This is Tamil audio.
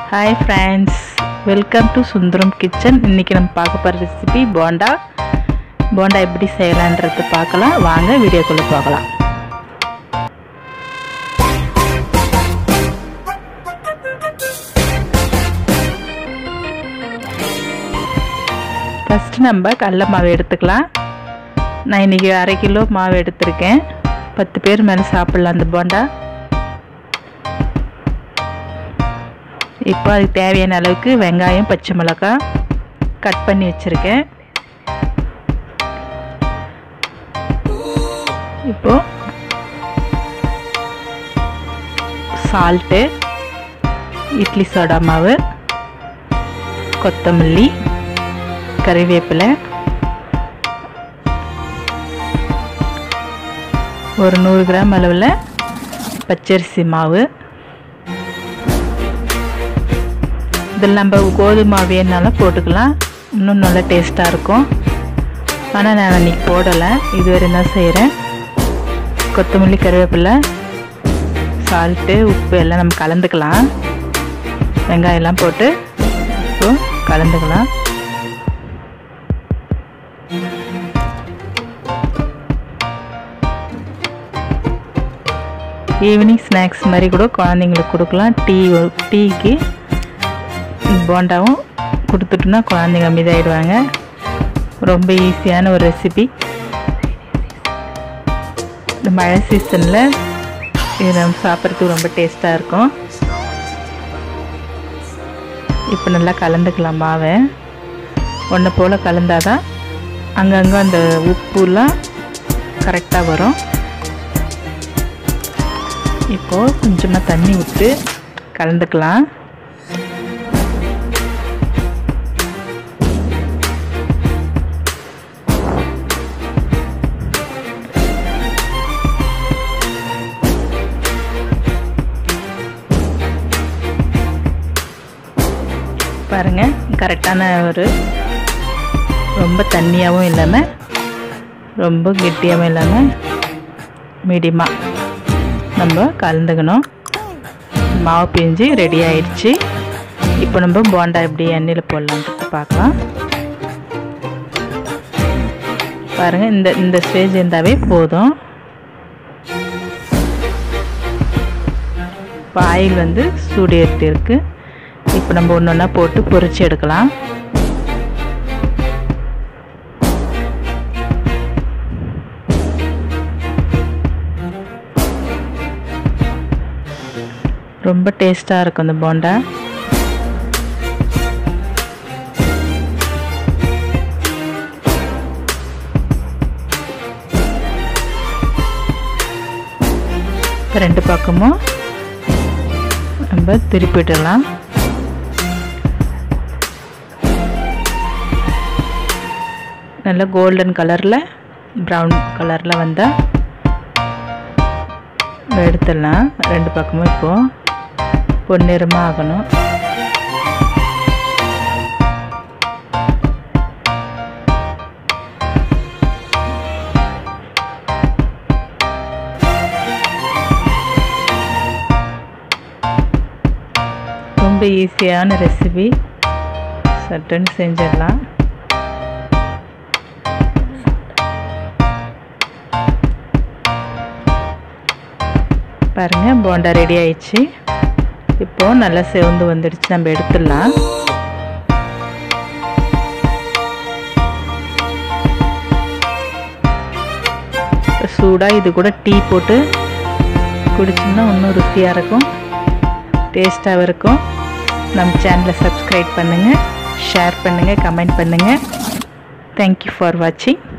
hi friends welcome to Sundaram kitchen இன்றைக்கி நம்ம பார்க்க போகிற ரெசிபி போண்டா போண்டா எப்படி செய்யலான்றது பார்க்கலாம் வாங்க வீடியோக்குள்ளே பார்க்கலாம் ஃபஸ்ட்டு நம்ம கடல மாவு எடுத்துக்கலாம் நான் இன்றைக்கி அரை கிலோ மாவு எடுத்திருக்கேன் பத்து பேர் மேலே சாப்பிட்லாம் அந்த போண்டா இப்போ அதுக்கு தேவையான அளவுக்கு வெங்காயம் பச்சை மிளகாய் கட் பண்ணி வச்சுருக்கேன் இப்போ சால்ட்டு இட்லி சோடா மாவு கொத்தமல்லி கறிவேப்பிலை ஒரு நூறு கிராம் அளவில் பச்சரிசி மாவு இதில் நம்ம கோதுமை மாவு வேணாலும் போட்டுக்கலாம் இன்னும் நல்லா டேஸ்ட்டாக இருக்கும் ஆனால் நான் அன்றைக்கி போடலை இதுவரை தான் செய்கிறேன் கொத்தமல்லி கருவேப்பிலை சால்ட்டு உப்பு எல்லாம் நம்ம கலந்துக்கலாம் வெங்காயம்லாம் போட்டு இப்போ கலந்துக்கலாம் ஈவினிங் ஸ்நாக்ஸ் மாதிரி கூட குழந்தைங்களுக்கு கொடுக்கலாம் டீ டீக்கு போண்டாவும் கொடுத்துட்டோன்னா குழந்தைங்க அமைதியாகிடுவாங்க ரொம்ப ஈஸியான ஒரு ரெசிபி இந்த மழை சீசனில் இது நம்ம சாப்பிட்றதுக்கு ரொம்ப டேஸ்ட்டாக இருக்கும் இப்போ நல்லா கலந்துக்கலாம் மாவை ஒன்று போல் கலந்தால் தான் அங்கங்கே அந்த உப்புலாம் கரெக்டாக வரும் இப்போது கொஞ்சமாக தண்ணி விட்டு கலந்துக்கலாம் பாருங்கள் கரெக்டான ஒரு ரொம்ப தண்ணியாகவும் இல்லாமல் ரொம்ப கெட்டியாகவும் இல்லாமல் மீடியமாக நம்ம கலந்துக்கணும் மாவு பிஞ்சு ரெடி ஆயிடுச்சு இப்போ நம்ம போண்டா எப்படி எண்ணெயில் போடலான்ட்டு பார்க்கலாம் பாருங்கள் இந்த இந்த ஸ்டேஜ் இருந்தாவே போதும் இப்போ ஆயில் வந்து சூடு ஏறிட்டு இருக்குது இப்போ நம்ம ஒன்று ஒன்றா போட்டு பொரிச்சு எடுக்கலாம் ரொம்ப டேஸ்ட்டாக இருக்கும் இந்த போண்டா ரெண்டு பக்கமும் நம்ம திருப்பிடலாம் நல்ல கோல்டன் கலரில் ப்ரௌன் கலரில் வந்தால் எடுத்துடலாம் ரெண்டு பக்கமும் இப்போது பொன்னிறமாக ஆகணும் ரொம்ப ஈஸியான ரெசிபி சட்டுன்னு செஞ்சிடலாம் பாருங்கள் போண்டா ரெடி ஆயிடுச்சு இப்போது நல்லா செவந்து வந்துடுச்சு நம்ம எடுத்துடலாம் சூடாக இது கூட டீ போட்டு குடிச்சோம்னா இன்னும் ருசியாக இருக்கும் டேஸ்ட்டாகவும் இருக்கும் நம்ம சேனலை சப்ஸ்கிரைப் பண்ணுங்கள் ஷேர் பண்ணுங்கள் கமெண்ட் பண்ணுங்கள் தேங்க்யூ ஃபார் வாட்சிங்